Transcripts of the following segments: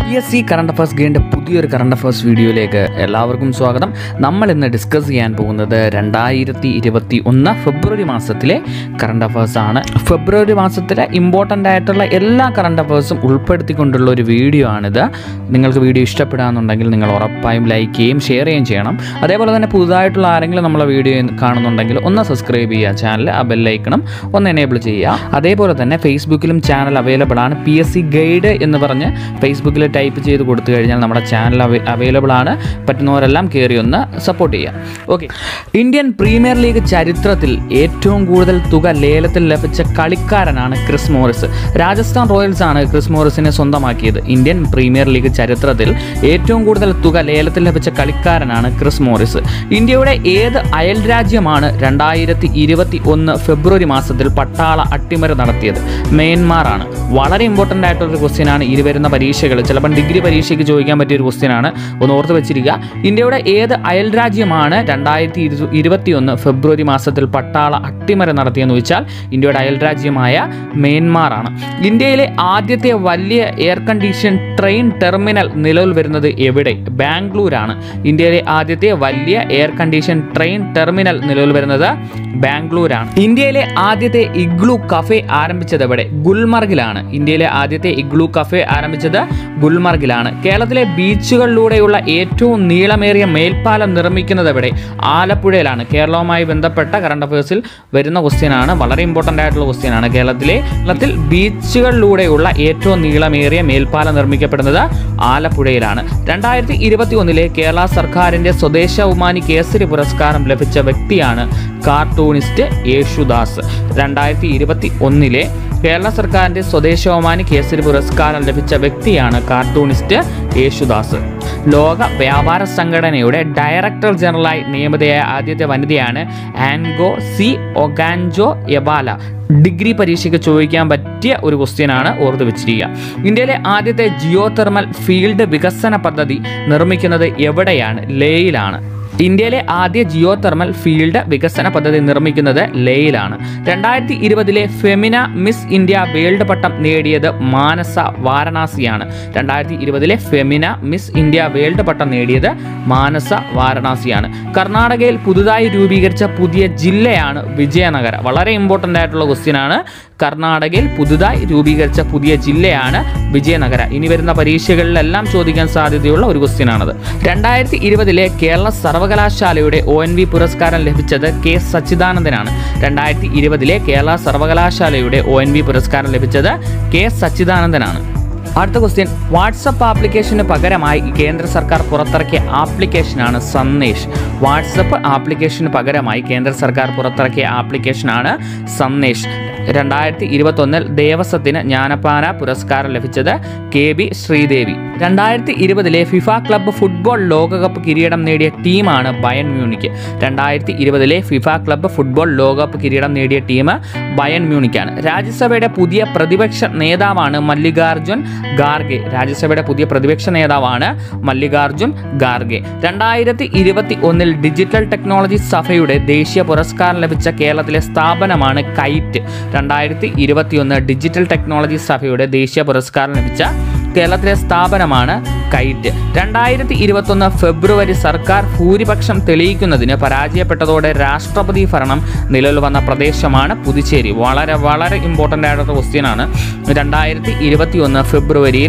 P S C current affairs ഗെയിൻ്റെ പുതിയൊരു current affairs വീഡിയോയിലേക്ക് എല്ലാവർക്കും സ്വാഗതം നമ്മൾ ഇന്ന് ഡിസ്കസ് ചെയ്യാൻ പോകുന്നത് രണ്ടായിരത്തി ഇരുപത്തി ഒന്ന് ഫെബ്രുവരി മാസത്തിലെ കറണ്ട് അഫയേഴ്സ് ആണ് ഫെബ്രുവരി മാസത്തിലെ ഇമ്പോർട്ടൻ്റ് ആയിട്ടുള്ള എല്ലാ കറണ്ട് അഫയേഴ്സും ഉൾപ്പെടുത്തിക്കൊണ്ടുള്ള ഒരു വീഡിയോ ആണിത് നിങ്ങൾക്ക് വീഡിയോ ഇഷ്ടപ്പെടാന്നുണ്ടെങ്കിൽ നിങ്ങൾ ഉറപ്പായും ലൈക്ക് ചെയ്യുകയും ഷെയർ ചെയ്യുകയും ചെയ്യണം അതേപോലെ തന്നെ പുതുതായിട്ടുള്ള ആരെങ്കിലും നമ്മളെ വീഡിയോ കാണുന്നുണ്ടെങ്കിൽ ഒന്ന് സബ്സ്ക്രൈബ് ചെയ്യുക ചാനൽ ആ ബെല്ലൈക്കണം ഒന്ന് എനേബിൾ ചെയ്യുക അതേപോലെ തന്നെ ഫേസ്ബുക്കിലും ചാനൽ അവൈലബിൾ ആണ് പി എസ് സി ഗൈഡ് എന്ന് പറഞ്ഞ് ഫേസ്ബുക്കിൽ ടൈപ്പ് ചെയ്ത് കൊടുത്തു കഴിഞ്ഞാൽ നമ്മുടെ ചാനൽ അവൈലബിൾ ആണ് പറ്റുന്നവരെല്ലാം കയറി ഒന്ന് സപ്പോർട്ട് ചെയ്യാം ഓക്കെ ഇന്ത്യൻ പ്രീമിയർ ലീഗ് ചരിത്രത്തിൽ ഏറ്റവും കൂടുതൽ തുക ലേലത്തിൽ ലഭിച്ച കളിക്കാരനാണ് ക്രിസ് മോറിസ് രാജസ്ഥാൻ റോയൽസ് ആണ് ക്രിസ് മോറിസിനെ സ്വന്തമാക്കിയത് ഇന്ത്യൻ പ്രീമിയർ ലീഗ് ചരിത്രത്തിൽ ഏറ്റവും കൂടുതൽ തുക ലേലത്തിൽ ലഭിച്ച കളിക്കാരനാണ് ക്രിസ് മോറിസ് ഇന്ത്യയുടെ ഏത് അയൽ രാജ്യമാണ് രണ്ടായിരത്തി ഇരുപത്തി ഒന്ന് ഫെബ്രുവരി മാസത്തിൽ പട്ടാള അട്ടിമറി നടത്തിയത് മ്യാൻമാർ ആണ് വളരെ ഇമ്പോർട്ടൻ്റ് ആയിട്ടുള്ള ക്വസ്റ്റ്യൻ ആണ് ഇനി വരുന്ന പരീക്ഷകൾ ചിലപ്പം ഡിഗ്രി പരീക്ഷയ്ക്ക് ചോദിക്കാൻ പറ്റിയ ഒരു ക്വസ്റ്റ്യൻ ആണ് ഒന്ന് ഓർത്ത് വെച്ചിരിക്കുക ഇന്ത്യയുടെ ഏത് അയൽ രാജ്യമാണ് രണ്ടായിരത്തി ഇരുപത്തി ഒന്ന് ഫെബ്രുവരി മാസത്തിൽ പട്ടാള അട്ടിമറി നടത്തിയെന്ന് ചോദിച്ചാൽ ഇന്ത്യയുടെ അയൽ രാജ്യമായ മ്യാൻമാർ ആണ് ഇന്ത്യയിലെ ആദ്യത്തെ വലിയ എയർ കണ്ടീഷൻ ട്രെയിൻ ടെർമിനൽ നിലവിൽ വരുന്നത് എവിടെ ബാംഗ്ലൂരാണ് ഇന്ത്യയിലെ ആദ്യത്തെ വലിയ എയർ കണ്ടീഷൻ ട്രെയിൻ ടെർമിനൽ നിലവിൽ വരുന്നത് ബാംഗ്ലൂരാണ് ഇന്ത്യയിലെ ആദ്യത്തെ ഇഗ്ലു കഫേ ആരംഭിച്ചത് എവിടെ ഗുൽമർഗിലാണ് ഇന്ത്യയിലെ ആദ്യത്തെ ഇഗ്ലു കഫേ ആരംഭിച്ചത് ഗുൽമർഗിലാണ് കേരളത്തിലെ ബീച്ചുകളിലൂടെയുള്ള ഏറ്റവും നീളമേറിയ മേൽപ്പാലം നിർമ്മിക്കുന്നത് എവിടെ ആലപ്പുഴയിലാണ് കേരളവുമായി ബന്ധപ്പെട്ട കറണ്ട് അഫയേഴ്സിൽ വരുന്ന ക്വസ്റ്റ്യനാണ് വളരെ ഇമ്പോർട്ടൻ്റ് ആയിട്ടുള്ള ക്വസ്റ്റ്യനാണ് കേരളത്തിലെ കേരളത്തിൽ ബീച്ചുകളിലൂടെയുള്ള ഏറ്റവും നീളമേറിയ മേൽപ്പാലം നിർമ്മിക്കപ്പെടുന്നത് ആലപ്പുഴയിലാണ് രണ്ടായിരത്തി ഇരുപത്തി ഒന്നിലെ കേരള സർക്കാരിൻ്റെ സ്വദേശാഭിമാനി കേസരി പുരസ്കാരം ലഭിച്ച വ്യക്തിയാണ് കാർട്ടൂണിസ്റ്റ് യേശുദാസ് രണ്ടായിരത്തി ഇരുപത്തി ഒന്നിലെ കേരള സർക്കാരിൻ്റെ സ്വദേശാഭിമാനി കേസരി പുരസ്കാരം ലഭിച്ച വ്യക്തിയാണ് കാർട്ടൂണിസ്റ്റ് യേശുദാസ് ലോക വ്യാപാര സംഘടനയുടെ ഡയറക്ടർ ജനറലായി നിയമിതയായ ആദ്യത്തെ വനിതയാണ് ആൻഗോ സി ഒഗാൻജോ യബാല ഡിഗ്രി പരീക്ഷയ്ക്ക് ചോദിക്കാൻ പറ്റിയ ഒരു ക്വസ്റ്റ്യനാണ് ഓർത്ത് വെച്ചിരിക്കുക ഇന്ത്യയിലെ ആദ്യത്തെ ജിയോ തെർമൽ ഫീൽഡ് വികസന പദ്ധതി നിർമ്മിക്കുന്നത് എവിടെയാണ് ലേയിലാണ് ഇന്ത്യയിലെ ആദ്യ ജിയോ തെർമൽ ഫീൽഡ് വികസന പദ്ധതി നിർമ്മിക്കുന്നത് ലേയിലാണ് രണ്ടായിരത്തി ഇരുപതിലെ ഫെമിന മിസ് ഇന്ത്യ വേൾഡ് പട്ടം നേടിയത് മാനസ വാരണാസിയാണ് രണ്ടായിരത്തി ഇരുപതിലെ ഫെമിന മിസ് ഇന്ത്യ വേൾഡ് പട്ടം നേടിയത് മാനസ വാരണാസിയാണ് കർണാടകയിൽ പുതുതായി രൂപീകരിച്ച പുതിയ ജില്ലയാണ് വിജയനഗര വളരെ ഇമ്പോർട്ടൻ്റ് ആയിട്ടുള്ള ക്വസ്റ്റ്യൻ ആണ് കർണാടകയിൽ പുതുതായി രൂപീകരിച്ച പുതിയ ജില്ലയാണ് വിജയനഗര ഇനി വരുന്ന പരീക്ഷകളിലെല്ലാം ചോദിക്കാൻ സാധ്യതയുള്ള ഒരു ക്വസ്റ്റ്യൻ ആണത് രണ്ടായിരത്തി ഇരുപതിലെ കേരള സർവകലാശാലയുടെ ഒ എൻ വി പുരസ്കാരം ലഭിച്ചത് കെ സച്ചിദാനന്ദനാണ് രണ്ടായിരത്തി ഇരുപതിലെ കേരള സർവകലാശാലയുടെ ഒ എൻ വി പുരസ്കാരം ലഭിച്ചത് കെ സച്ചിദാനന്ദനാണ് അടുത്ത ക്വസ്റ്റ്യൻ വാട്സപ്പ് ആപ്ലിക്കേഷന് പകരമായി കേന്ദ്ര സർക്കാർ പുറത്തിറക്കിയ ആപ്ലിക്കേഷനാണ് സന്ദേശ് വാട്സപ്പ് ആപ്ലിക്കേഷന് പകരമായി കേന്ദ്ര സർക്കാർ പുറത്തിറക്കിയ ആപ്ലിക്കേഷനാണ് സന്ദേശ് രണ്ടായിരത്തി ഇരുപത്തൊന്നിൽ ദേവസ്വത്തിന് ജ്ഞാനപ്പാന പുരസ്കാരം ലഭിച്ചത് കെ ബി ശ്രീദേവി രണ്ടായിരത്തി ഇരുപതിലെ ഫിഫ ക്ലബ്ബ് ഫുട്ബോൾ ലോകകപ്പ് കിരീടം നേടിയ ടീമാണ് ബയൺ മ്യൂണിക്ക് രണ്ടായിരത്തി ഇരുപതിലെ ഫിഫ ക്ലബ്ബ് ഫുട്ബോൾ ലോകകപ്പ് കിരീടം നേടിയ ടീം ബയൺ മ്യൂണിക്കാണ് രാജ്യസഭയുടെ പുതിയ പ്രതിപക്ഷ നേതാവാണ് മല്ലികാർജുൻ ഖാർഗെ രാജ്യസഭയുടെ പുതിയ പ്രതിപക്ഷ നേതാവാണ് മല്ലികാർജുൻ ഖാർഗെ രണ്ടായിരത്തി ഇരുപത്തി ഒന്നിൽ ഡിജിറ്റൽ ടെക്നോളജി സഭയുടെ ദേശീയ പുരസ്കാരം ലഭിച്ച കേരളത്തിലെ സ്ഥാപനമാണ് കൈറ്റ് രണ്ടായിരത്തി ഇരുപത്തിയൊന്ന് ഡിജിറ്റൽ ടെക്നോളജി സഭയുടെ ദേശീയ പുരസ്കാരം ലഭിച്ച കേരളത്തിലെ സ്ഥാപനമാണ് കൈറ്റ് രണ്ടായിരത്തി ഇരുപത്തൊന്ന് ഫെബ്രുവരി സർക്കാർ ഭൂരിപക്ഷം തെളിയിക്കുന്നതിന് പരാജയപ്പെട്ടതോടെ രാഷ്ട്രപതി ഭരണം നിലവിൽ വന്ന പ്രദേശമാണ് പുതുച്ചേരി വളരെ വളരെ ഇമ്പോർട്ടൻ്റ് ആയിട്ടുള്ള ക്വസ്റ്റ്യൻ ആണ് രണ്ടായിരത്തി ഇരുപത്തി ഒന്ന് ഫെബ്രുവരിയിൽ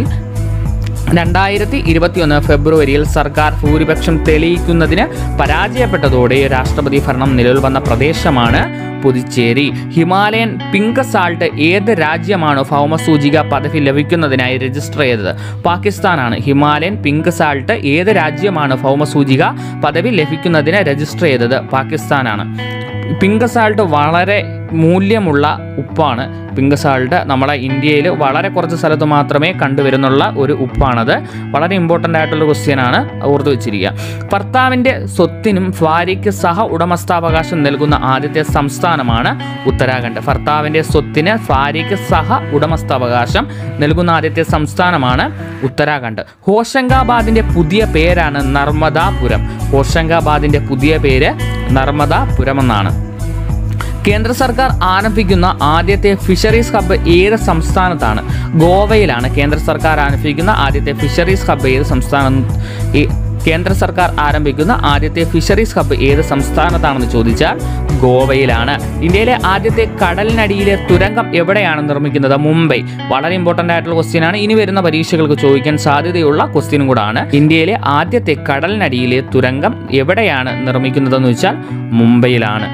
രണ്ടായിരത്തി ഇരുപത്തിയൊന്ന് ഫെബ്രുവരിയിൽ സർക്കാർ ഭൂരിപക്ഷം തെളിയിക്കുന്നതിന് പരാജയപ്പെട്ടതോടെ രാഷ്ട്രപതി ഭരണം നിലവിൽ വന്ന പ്രദേശമാണ് പുതുച്ചേരി ഹിമാലയൻ പിങ്ക് സാൾട്ട് ഏത് രാജ്യമാണോ ഭൗമസൂചിക പദവി ലഭിക്കുന്നതിനായി രജിസ്റ്റർ ചെയ്തത് പാകിസ്ഥാനാണ് ഹിമാലയൻ പിങ്ക് സാൾട്ട് ഏത് രാജ്യമാണ് ഭൗമസൂചിക പദവി ലഭിക്കുന്നതിന് രജിസ്റ്റർ ചെയ്തത് പാകിസ്ഥാനാണ് പിങ്ക് സാൾട്ട് വളരെ മൂല്യമുള്ള ഉപ്പാണ് പിങ്ക് സാൾട്ട് നമ്മളെ ഇന്ത്യയിൽ വളരെ കുറച്ച് സ്ഥലത്ത് മാത്രമേ കണ്ടുവരുന്നുള്ള ഒരു ഉപ്പാണത് വളരെ ഇമ്പോർട്ടൻ്റ് ആയിട്ടുള്ള ക്വസ്റ്റ്യൻ ആണ് ഓർത്ത് വെച്ചിരിക്കുക ഭർത്താവിൻ്റെ സ്വത്തിനും ഭാര്യയ്ക്ക് സഹ ഉടമസ്ഥാവകാശം നൽകുന്ന ആദ്യത്തെ സംസ്ഥാനമാണ് ഉത്തരാഖണ്ഡ് ഭർത്താവിൻ്റെ സ്വത്തിന് ഭാര്യയ്ക്ക് സഹ ഉടമസ്ഥാവകാശം നൽകുന്ന ആദ്യത്തെ സംസ്ഥാനമാണ് ഉത്തരാഖണ്ഡ് ഹോഷങ്കാബാദിൻ്റെ പുതിയ പേരാണ് നർമ്മദാപുരം ഹോഷങ്കാബാദിൻ്റെ പുതിയ പേര് നർമ്മദാപുരം എന്നാണ് കേന്ദ്ര സർക്കാർ ആരംഭിക്കുന്ന ആദ്യത്തെ ഫിഷറീസ് ഹബ്ബ് ഏത് സംസ്ഥാനത്താണ് ഗോവയിലാണ് കേന്ദ്ര സർക്കാർ ആരംഭിക്കുന്ന ആദ്യത്തെ ഫിഷറീസ് ഹബ്ബ് ഏത് സംസ്ഥാനം ഈ- കേന്ദ്ര സർക്കാർ ആരംഭിക്കുന്ന ആദ്യത്തെ ഫിഷറീസ് ഹബ്ബ് ഏത് സംസ്ഥാനത്താണെന്ന് ചോദിച്ചാൽ ഗോവയിലാണ് ഇന്ത്യയിലെ ആദ്യത്തെ കടലിനടിയിലെ തുരങ്കം എവിടെയാണ് നിർമ്മിക്കുന്നത് മുംബൈ വളരെ ഇമ്പോർട്ടൻ്റ് ആയിട്ടുള്ള ക്വസ്റ്റ്യൻ ആണ് ഇനി വരുന്ന പരീക്ഷകൾക്ക് ചോദിക്കാൻ സാധ്യതയുള്ള ക്വസ്റ്റ്യനും കൂടാണ് ഇന്ത്യയിലെ ആദ്യത്തെ കടലിനടിയിലെ തുരങ്കം എവിടെയാണ് നിർമ്മിക്കുന്നതെന്ന് വെച്ചാൽ മുംബൈയിലാണ്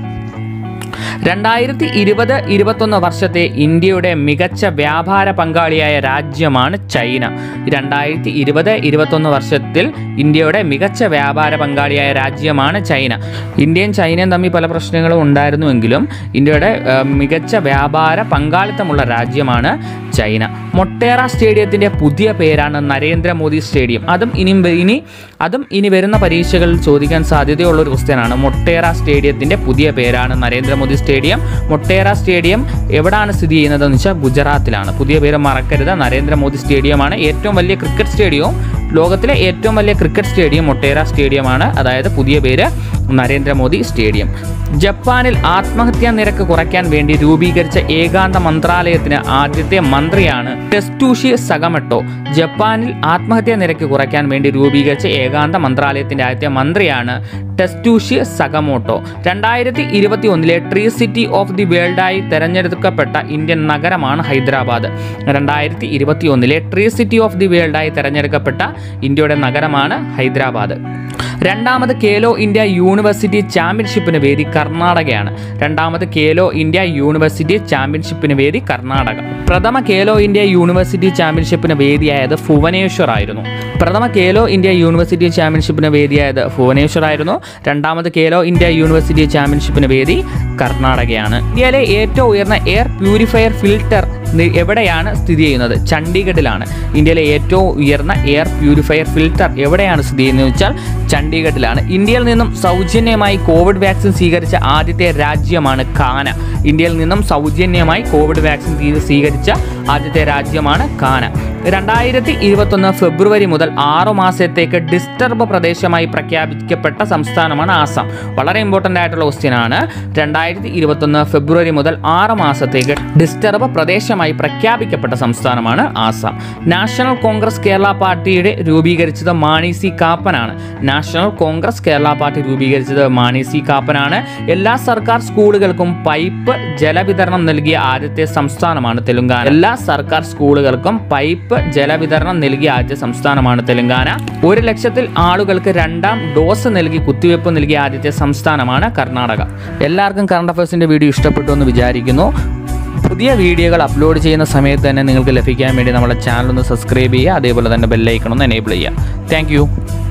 രണ്ടായിരത്തി ഇരുപത് ഇരുപത്തൊന്ന് വർഷത്തെ ഇന്ത്യയുടെ മികച്ച വ്യാപാര പങ്കാളിയായ രാജ്യമാണ് ചൈന രണ്ടായിരത്തി ഇരുപത് ഇരുപത്തൊന്ന് വർഷത്തിൽ ഇന്ത്യയുടെ മികച്ച വ്യാപാര പങ്കാളിയായ രാജ്യമാണ് ചൈന ഇന്ത്യയും ചൈനയും തമ്മിൽ പല പ്രശ്നങ്ങളും ഉണ്ടായിരുന്നുവെങ്കിലും ഇന്ത്യയുടെ ആ, മികച്ച വ്യാപാര പങ്കാളിത്തമുള്ള രാജ്യമാണ് ചൈന മൊട്ടേറ സ്റ്റേഡിയത്തിൻ്റെ പുതിയ പേരാണ് നരേന്ദ്രമോദി സ്റ്റേഡിയം അതും ഇനി ഇനി അതും ഇനി വരുന്ന പരീക്ഷകളിൽ ചോദിക്കാൻ സാധ്യതയുള്ള ഒരു ക്വസ്റ്റ്യനാണ് മൊട്ടേറ സ്റ്റേഡിയത്തിൻ്റെ പുതിയ പേരാണ് നരേന്ദ്രമോദി സ്റ്റേഡിയം മൊട്ടേറ സ്റ്റേഡിയം എവിടെയാണ് സ്ഥിതി ചെയ്യുന്നതെന്ന് വെച്ചാൽ ഗുജറാത്തിലാണ് പുതിയ പേര് മറക്കരുത് നരേന്ദ്രമോദി സ്റ്റേഡിയമാണ് ഏറ്റവും വലിയ ക്രിക്കറ്റ് സ്റ്റേഡിയവും ലോകത്തിലെ ഏറ്റവും വലിയ ക്രിക്കറ്റ് സ്റ്റേഡിയം മൊട്ടേറ സ്റ്റേഡിയമാണ് അതായത് പുതിയ പേര് നരേന്ദ്രമോദി സ്റ്റേഡിയം ജപ്പാനിൽ ആത്മഹത്യാ നിരക്ക് കുറയ്ക്കാൻ വേണ്ടി രൂപീകരിച്ച ഏകാന്ത മന്ത്രാലയത്തിന് ആദ്യത്തെ മന്ത്രിയാണ് ടെസ്റ്റൂഷി സഗമട്ടോ ജപ്പാനിൽ ആത്മഹത്യാ നിരക്ക് കുറയ്ക്കാൻ വേണ്ടി രൂപീകരിച്ച ഏകാന്ത മന്ത്രാലയത്തിന്റെ ആദ്യത്തെ മന്ത്രിയാണ് ടെസ്റ്റൂഷി സഗമോട്ടോ രണ്ടായിരത്തി ഇരുപത്തി ഒന്നിലെ ട്രീ സിറ്റി ഓഫ് ദി വേൾഡായി തെരഞ്ഞെടുക്കപ്പെട്ട ഇന്ത്യൻ നഗരമാണ് ഹൈദരാബാദ് രണ്ടായിരത്തി ഇരുപത്തി ഒന്നിലെ ട്രീ സിറ്റി ഓഫ് ദി വേൾഡായി തെരഞ്ഞെടുക്കപ്പെട്ട ഇന്ത്യയുടെ നഗരമാണ് ഹൈദരാബാദ് രണ്ടാമത് കേലോ ഇന്ത്യ യൂണിവേഴ്സിറ്റി ചാമ്പ്യൻഷിപ്പിന് വേദി കർണാടകയാണ് രണ്ടാമത് കേലോ ഇന്ത്യ യൂണിവേഴ്സിറ്റി ചാമ്പ്യൻഷിപ്പിന് വേദി കർണാടക പ്രഥമ കേലോ ഇന്ത്യ യൂണിവേഴ്സിറ്റി ചാമ്പ്യൻഷിപ്പിന് വേദിയായത് ഭുവനേശ്വർ ആയിരുന്നു പ്രഥമ കേലോ ഇന്ത്യ യൂണിവേഴ്സിറ്റി ചാമ്പ്യൻഷിപ്പിന് വേദിയായത് ഭുവനേശ്വർ ആയിരുന്നു രണ്ടാമത് കേലോ ഇന്ത്യ യൂണിവേഴ്സിറ്റി ചാമ്പ്യൻഷിപ്പിന് വേദി കർണാടകയാണ് ഇന്ത്യയിലെ ഏറ്റവും ഉയർന്ന എയർ പ്യൂരിഫയർ ഫിൽട്ടർ നി- എവിടെയാണ് സ്ഥിതി ചെയ്യുന്നത് ചണ്ഡീഗഡിലാണ് ഇന്ത്യയിലെ ഏറ്റവും ഉയർന്ന എയർ പ്യൂരിഫയർ ഫിൽട്ടർ എവിടെയാണ് സ്ഥിതി ചെയ്യുന്നത് വെച്ചാൽ ചണ്ഡീഗഡിലാണ് ഇന്ത്യയിൽ നിന്നും സൗജന്യമായി കോവിഡ് വാക്സിൻ സ്വീകരിച്ച ആദ്യത്തെ രാജ്യമാണ് ഖാന ഇന്ത്യയിൽ നിന്നും സൗജന്യമായി കോവിഡ് വാക്സിൻ സ്വീ- സ്വീകരിച്ച ആദ്യത്തെ രാജ്യമാണ് ഖാന രണ്ടായിരത്തി ഇരുപത്തൊന്ന് ഫെബ്രുവരി മുതൽ ആറു മാസത്തേക്ക് ഡിസ്റ്റർബ് പ്രദേശമായി പ്രഖ്യാപിക്കപ്പെട്ട സംസ്ഥാനമാണ് ആസാം വളരെ ഇമ്പോർട്ടൻ്റ് ആയിട്ടുള്ള ക്വസ്റ്റ്യൻ ആണ് രണ്ടായിരത്തി ഇരുപത്തൊന്ന് ഫെബ്രുവരി മുതൽ ആറ് മാസത്തേക്ക് ഡിസ്റ്റർബ് പ്രദേശമായി പ്രഖ്യാപിക്കപ്പെട്ട സംസ്ഥാനമാണ് ആസാം നാഷണൽ കോൺഗ്രസ് കേരള പാർട്ടിയുടെ രൂപീകരിച്ചത് മാണി സി കാപ്പനാണ് നാഷണൽ കോൺഗ്രസ് കേരള പാർട്ടി രൂപീകരിച്ചത് മാണി സി കാപ്പനാണ് എല്ലാ സർക്കാർ സ്കൂളുകൾക്കും പൈപ്പ് ജലവിതരണം നൽകിയ ആദ്യത്തെ സംസ്ഥാനമാണ് തെലുങ്കാന എല്ലാ സർക്കാർ സ്കൂളുകൾക്കും പൈപ്പ് ജലവിതരണം നൽകിയ ആദ്യത്തെ സംസ്ഥാനമാണ് തെലുങ്കാന ഒരു ലക്ഷത്തിൽ ആളുകൾക്ക് രണ്ടാം ഡോസ് നൽകി കുത്തിവയ്പ്പ് നൽകിയ ആദ്യത്തെ സംസ്ഥാനമാണ് കർണാടക എല്ലാവർക്കും കറണ്ട് അഫയേഴ്സിൻ്റെ വീഡിയോ ഇഷ്ടപ്പെട്ടു എന്ന് വിചാരിക്കുന്നു പുതിയ വീഡിയോകൾ അപ്ലോഡ് ചെയ്യുന്ന സമയത്ത് തന്നെ നിങ്ങൾക്ക് ലഭിക്കാൻ വേണ്ടി നമ്മുടെ ചാനൽ ഒന്ന് സബ്സ്ക്രൈബ് ചെയ്യുക അതേപോലെ തന്നെ ബെല്ലൈക്കണം ഒന്ന് എനേബിൾ ചെയ്യുക താങ്ക്